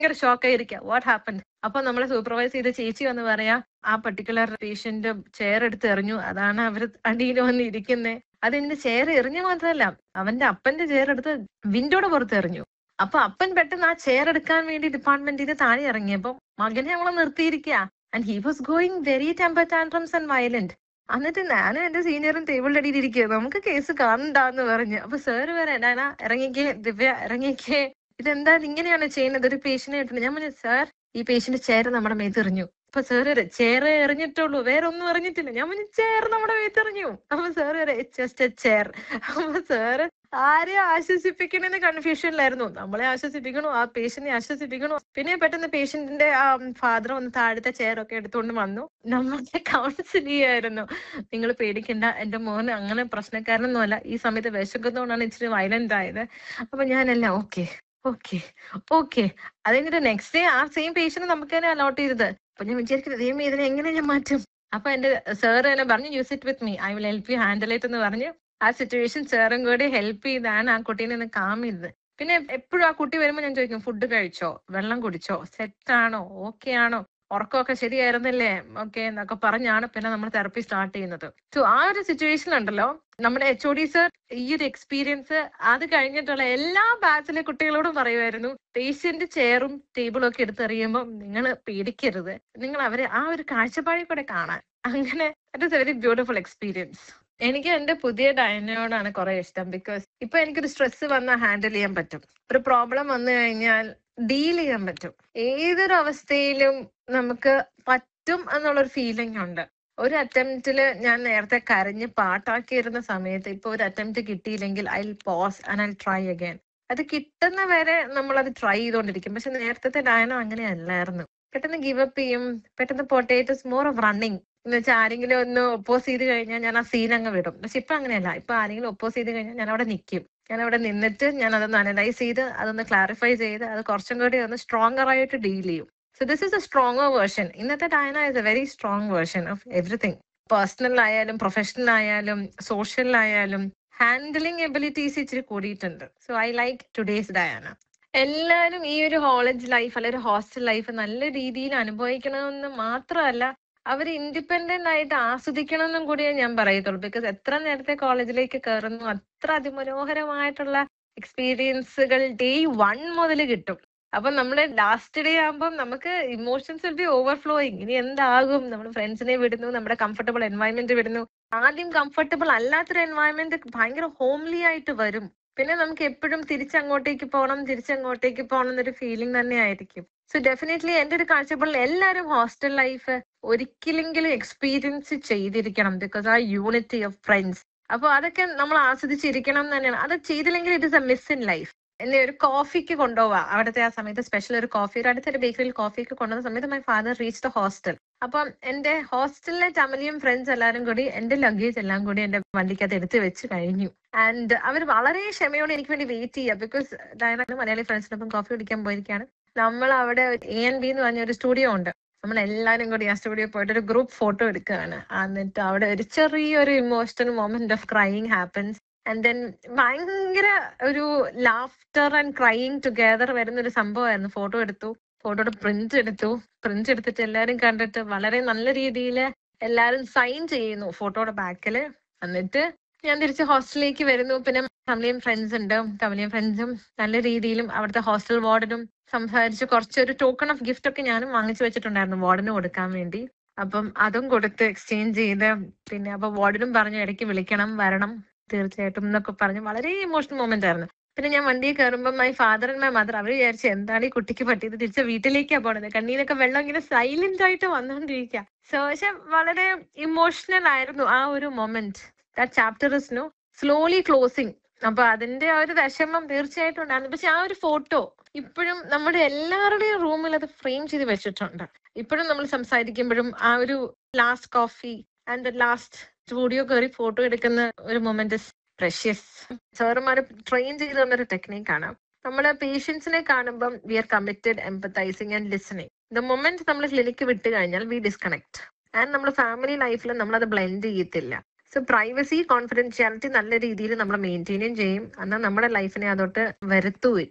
ഭയങ്കര ഷോക്ക് ആയിരിക്കുക what happen അപ്പൊ നമ്മളെ സൂപ്പർവൈസ് ചെയ്ത ചേച്ചി വന്ന് പറയാ ആ പർട്ടിക്കുലർ പേഷ്യന്റ് ചെയർ എടുത്ത് എറിഞ്ഞു അതാണ് അവർ അടിയിൽ വന്ന് ഇരിക്കുന്നത് അതിന്റെ ചെയർ എറിഞ്ഞു മാത്രമല്ല അവന്റെ അപ്പന്റെ ചെയർ എടുത്ത് വിൻഡോയുടെ പുറത്ത് എറിഞ്ഞു അപ്പൊ അപ്പൻ പെട്ടെന്ന് ആ ചെയർ എടുക്കാൻ വേണ്ടി ഡിപ്പാർട്ട്മെന്റിന് താഴെ ഇറങ്ങിയപ്പോ മകനെ നമ്മളെ നിർത്തിയിരിക്കുക and he was going very temper tantrums and violent എന്നിട്ട് ഞാനും എന്റെ സീനിയറും ടേബിളിന്റെ അടിയിൽ ഇരിക്കുക നമുക്ക് കേസ് കാണണ്ടാന്ന് പറഞ്ഞു അപ്പൊ സാറ് വരെ എന്നാ ഇറങ്ങിക്കേ ദിവ്യ ഇറങ്ങിക്കേ ഇതെന്താ ഇങ്ങനെയാണ് ചെയ്യുന്നത് ഒരു പേഷ്യന്റ് ആയിട്ടുണ്ട് ഞാൻ പറഞ്ഞു സാർ ഈ പേഷ്യന്റ് ചെയർ നമ്മുടെ മേത്തെറിഞ്ഞു അപ്പൊ സാറ് ചെയർ എറിഞ്ഞിട്ടുള്ളൂ വേറെ ഒന്നും എറിഞ്ഞിട്ടില്ല ഞാൻ പറഞ്ഞു ചെയർ നമ്മുടെ മേത്തെറിഞ്ഞു അപ്പൊ സാറ് വരെ ജസ്റ്റ് എ ചെയർ അപ്പൊ സാറ് ആരെ ആശ്വസിപ്പിക്കണെന്ന് കൺഫ്യൂഷനിലായിരുന്നു നമ്മളെ ആശ്വസിപ്പിക്കണോ ആ പേഷ്യന്റിനെ ആശ്വസിപ്പിക്കണോ പിന്നെ പെട്ടെന്ന് പേഷ്യന്റിന്റെ ആ ഫാദർ വന്ന് താഴത്തെ ചെയർ ഒക്കെ എടുത്തുകൊണ്ട് വന്നു നമ്മളെ കൗൺസിൽ ചെയ്യായിരുന്നു നിങ്ങൾ പേടിക്കണ്ട എന്റെ മോന് അങ്ങനെ പ്രശ്നക്കാരനൊന്നുമല്ല ഈ സമയത്ത് വിശക്കുന്നതുകൊണ്ടാണ് ഇച്ചിരി വയലന്റ് ആയത് അപ്പൊ ഞാനല്ല ഓക്കെ ഓക്കെ ഓക്കെ അത് കഴിഞ്ഞിട്ട് നെക്സ്റ്റ് ഡേ ആ സെയിം പേഷ്യന്റ് നമുക്ക് തന്നെ അലോട്ട് ചെയ്തത് അപ്പൊ ഞാൻ വിചാരിക്കുന്നത് ദൈവം ഇതിനെ എങ്ങനെ ഞാൻ മാറ്റും അപ്പൊ എന്റെ സാർ തന്നെ പറഞ്ഞു use it with me I will help you handle it എന്ന് പറഞ്ഞ് ആ സിറ്റുവേഷൻ സാറും കൂടി ഹെൽപ്പ് ചെയ്താണ് ആ കുട്ടീനെ ഒന്ന് കാം ചെയ്തത് പിന്നെ എപ്പോഴും ആ കുട്ടി വരുമ്പോൾ ഞാൻ ചോദിക്കും ഫുഡ് കഴിച്ചോ വെള്ളം കുടിച്ചോ സെറ്റ് ആണോ ഓക്കെ ആണോ ഉറക്കമൊക്കെ ശരിയായിരുന്നില്ലേ ഓക്കെ എന്നൊക്കെ പറഞ്ഞാണ് പിന്നെ നമ്മൾ തെറപ്പി സ്റ്റാർട്ട് ചെയ്യുന്നത് സോ ആ ഒരു സിറ്റുവേഷൻ ഉണ്ടല്ലോ നമ്മുടെ എച്ച് ഒ ഡി സർ ഈ ഒരു എക്സ്പീരിയൻസ് അത് കഴിഞ്ഞിട്ടുള്ള എല്ലാ ബാച്ചിലെ കുട്ടികളോടും പറയുമായിരുന്നു പേഷ്യന്റ് ചെയറും ടേബിളും ഒക്കെ എടുത്തെറിയുമ്പോൾ നിങ്ങൾ പേടിക്കരുത് നിങ്ങൾ അവരെ ആ ഒരു കാഴ്ചപ്പാടിൽ കൂടെ കാണാൻ അങ്ങനെ it is a very beautiful experience എനിക്ക് എന്റെ പുതിയ ഡയനയോടാണ് കുറെ ഇഷ്ടം ബിക്കോസ് ഇപ്പൊ എനിക്കൊരു സ്ട്രെസ് വന്നാൽ ഹാൻഡിൽ ചെയ്യാൻ പറ്റും ഒരു പ്രോബ്ലം വന്നു കഴിഞ്ഞാൽ ഡീൽ ചെയ്യാൻ പറ്റും ഏതൊരു അവസ്ഥയിലും നമുക്ക് പറ്റും എന്നുള്ളൊരു ഫീലിംഗ് ഉണ്ട് ഒരു അറ്റംപ്റ്റില് ഞാൻ നേരത്തെ കരഞ്ഞ് പാട്ടാക്കിയിരുന്ന സമയത്ത് ഇപ്പൊ ഒരു അറ്റംപ്റ്റ് കിട്ടിയില്ലെങ്കിൽ I pause and I try again അത് കിട്ടുന്ന വരെ നമ്മൾ അത് ട്രൈ ചെയ്തുകൊണ്ടിരിക്കും പക്ഷെ നേരത്തെ ഡയനോ അങ്ങനെയല്ലായിരുന്നു പെട്ടെന്ന് ഗിവ് അപ്പ് ചെയ്യും പെട്ടെന്ന് പൊട്ടേറ്റോസ് മോർ ഓഫ് റണ്ണിങ് എന്ന് വെച്ചാൽ ആരെങ്കിലും ഒന്ന് ഒപ്പോസ് ചെയ്ത് കഴിഞ്ഞാൽ ഞാൻ ആ സീൻ അങ്ങ് വിടും പക്ഷെ ഇപ്പൊ അങ്ങനെയല്ല ഇപ്പൊ ആരെങ്കിലും ഒപ്പോസ് ചെയ്ത് കഴിഞ്ഞാൽ ഞാൻ അവിടെ നിൽക്കും ഞാൻ അവിടെ നിന്നിട്ട് ഞാൻ അതൊന്ന് അനലൈസ് ചെയ്ത് അതൊന്ന് ക്ലാരിഫൈ ചെയ്ത് അത് കുറച്ചും കൂടി ഒന്ന് സ്ട്രോങ്ങർ ആയിട്ട് ഡീൽ ചെയ്യും so this is a stronger version ഇന്നത്തെ Diana is a very strong version of everything personal ആയാലും പ്രൊഫഷണൽ ആയാലും സോഷ്യൽ ആയാലും ഹാൻഡിലിംഗ് എബിലിറ്റീസ് ഇച്ചിരി കൂടിയിട്ടുണ്ട് so I like today's Diana എല്ലാവരും ഈ ഒരു കോളേജ് ലൈഫ് അല്ലെങ്കിൽ ഒരു ഹോസ്റ്റൽ ലൈഫ് നല്ല രീതിയിൽ അനുഭവിക്കണമെന്ന് മാത്രമല്ല അവർ ഇൻഡിപെൻഡന്റ് ആയിട്ട് ആസ്വദിക്കണമെന്നും കൂടിയേ ഞാൻ പറയത്തുള്ളൂ ബിക്കോസ് എത്ര നേരത്തെ കോളേജിലേക്ക് കയറുന്നു അത്ര അതിമനോഹരമായിട്ടുള്ള എക്സ്പീരിയൻസുകൾ ഡേ വൺ മുതൽ കിട്ടും അപ്പൊ നമ്മള് ലാസ്റ്റ് ഡേ ആകുമ്പോൾ നമുക്ക് ഇമോഷൻസ് വിൽ ബി ഓവർഫ്ലോയിങ് ഇനി എന്താകും നമ്മൾ ഫ്രണ്ട്സിനെ വിടുന്നു നമ്മുടെ കംഫർട്ടബിൾ എൻവയൺമെന്റ് വിടുന്നു ആദ്യം കംഫർട്ടബിൾ അല്ലാത്തൊരു എൻവയൺമെന്റ് ഭയങ്കര ഹോംലി ആയിട്ട് വരും പിന്നെ നമുക്ക് എപ്പോഴും തിരിച്ചങ്ങോട്ടേക്ക് പോകണം തിരിച്ചങ്ങോട്ടേക്ക് പോകണം എന്നൊരു ഫീലിംഗ് തന്നെ ആയിരിക്കും സോ ഡെഫിനറ്റ്ലി എന്റെ ഒരു കാഴ്ചപ്പാടിൽ എല്ലാവരും ഹോസ്റ്റൽ ലൈഫ് ഒരിക്കലെങ്കിലും എക്സ്പീരിയൻസ് ചെയ്തിരിക്കണം ബിക്കോസ് ആ യൂണിറ്റി ഓഫ് ഫ്രണ്ട്സ് അപ്പൊ അതൊക്കെ നമ്മൾ ആസ്വദിച്ചിരിക്കണം എന്ന് തന്നെയാണ് അത് ചെയ്തില്ലെങ്കിൽ it is a miss in life എന്നെ ഒരു കോഫിക്ക് കൊണ്ടുപോവാ അവിടുത്തെ ആ സമയത്ത് സ്പെഷ്യൽ ഒരു കോഫി ഒരു അടുത്തൊരു ബേക്കറിയിൽ കോഫിക്ക് കൊണ്ടുവന്ന സമയത്ത് my father reach the hostel അപ്പം എന്റെ ഹോസ്റ്റലിലെ ചമലിയും ഫ്രണ്ട്സ് എല്ലാവരും കൂടി എന്റെ ലഗേജ് എല്ലാം കൂടി എന്റെ വണ്ടിക്കകത്ത് എടുത്തു വെച്ച് കഴിഞ്ഞു ആൻഡ് അവർ വളരെ ക്ഷമയോടെ എനിക്ക് വേണ്ടി വെയിറ്റ് ചെയ്യുക ബിക്കോസ് ഡയന മലയാളി ഫ്രണ്ട്സിനൊപ്പം കോഫി കുടിക്കാൻ പോയിരിക്കുകയാണ് നമ്മൾ അവിടെ എ എൻ ബി എന്ന് പറഞ്ഞ ഒരു സ്റ്റുഡിയോ ഉണ്ട് നമ്മൾ എല്ലാവരും കൂടി ആ സ്റ്റുഡിയോ പോയിട്ട് ഒരു ഗ്രൂപ്പ് ഫോട്ടോ എടുക്കുകയാണ് എന്നിട്ട് അവിടെ ഒരു ചെറിയൊരു emotional moment of crying happens and then ഭയങ്കര ഒരു ലാഫ്റ്റർ ആൻഡ് ക്രൈയിങ് ടുഗെദർ വരുന്ന ഒരു സംഭവമായിരുന്നു ഫോട്ടോ എടുത്തു ഫോട്ടോയുടെ പ്രിന്റ് എടുത്തു പ്രിന്റ് എടുത്തിട്ട് എല്ലാരും കണ്ടിട്ട് വളരെ നല്ല രീതിയിൽ എല്ലാരും സൈൻ ചെയ്യുന്നു ഫോട്ടോയുടെ ബാക്കില് എന്നിട്ട് ഞാൻ തിരിച്ച് ഹോസ്റ്റലിലേക്ക് വരുന്നു പിന്നെ തമിഴിയും ഫ്രണ്ട്സ് ഉണ്ട് തമിഴിയും ഫ്രണ്ട്സും നല്ല രീതിയിലും അവിടുത്തെ ഹോസ്റ്റൽ വാർഡനും സംസാരിച്ച് കുറച്ചൊരു ടോക്കൺ ഓഫ് ഗിഫ്റ്റ് ഒക്കെ ഞാനും വാങ്ങിച്ചു വെച്ചിട്ടുണ്ടായിരുന്നു വാർഡന് കൊടുക്കാൻ വേണ്ടി അപ്പം അതും കൊടുത്ത് എക്സ്ചേഞ്ച് ചെയ്ത് പിന്നെ അപ്പൊ വാർഡനും പറഞ്ഞു ഇടയ്ക്ക് വിളിക്കണം വരണം തീർച്ചയായിട്ടും എന്നൊക്കെ പറഞ്ഞ് വളരെ ഇമോഷണൽ മൊമെന്റ് ആയിരുന്നു പിന്നെ ഞാൻ വണ്ടിയിൽ കയറുമ്പോൾ my father and my mother അവർ വിചാരിച്ചു എന്താണ് ഈ കുട്ടിക്ക് പറ്റിയത് തിരിച്ച് വീട്ടിലേക്കാ പോണത് കണ്ണീരൊക്കെ വെള്ളം ഇങ്ങനെ സൈലന്റ് ആയിട്ട് വന്നുകൊണ്ടിരിക്കുക സോ പക്ഷെ വളരെ ഇമോഷണൽ ആയിരുന്നു ആ ഒരു moment that chapter is no slowly closing അപ്പൊ അതിന്റെ ആ ഒരു വിഷമം തീർച്ചയായിട്ടും ഉണ്ടായിരുന്നു പക്ഷെ ആ ഒരു ഫോട്ടോ ഇപ്പോഴും നമ്മുടെ എല്ലാവരുടെയും റൂമിൽ അത് ഫ്രെയിം ചെയ്ത് വെച്ചിട്ടുണ്ട് ഇപ്പോഴും നമ്മൾ സംസാരിക്കുമ്പോഴും ആ ഒരു last coffee and last studio കയറി ഫോട്ടോ എടുക്കുന്ന ഒരു മൊമെന്റ് പ്രഷ്യസ് സാറുമാർ ട്രെയിൻ ചെയ്ത് തന്നൊരു ടെക്നീക്കാണ് നമ്മൾ പേഷ്യൻസിനെ കാണുമ്പം we are committed empathising and listening the moment നമ്മൾ ക്ലിനിക്ക് വിട്ട് കഴിഞ്ഞാൽ വി ഡിസ്കണക്ട് ആൻഡ് നമ്മുടെ ഫാമിലി ലൈഫിൽ നമ്മൾ അത് ബ്ലെൻഡ് ചെയ്യത്തില്ല സോ പ്രൈവസി കോൺഫിഡൻഷ്യാലിറ്റി നല്ല രീതിയിൽ നമ്മൾ മെയിൻറ്റെയിനും ചെയ്യും എന്നാൽ നമ്മുടെ ലൈഫിനെ അതോട്ട് വരുത്തുമില്ല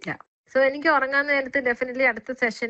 സോ എനിക്ക് ഉറങ്ങാൻ നേരത്ത് ഡെഫിനറ്റ്ലി അടുത്ത സെഷൻ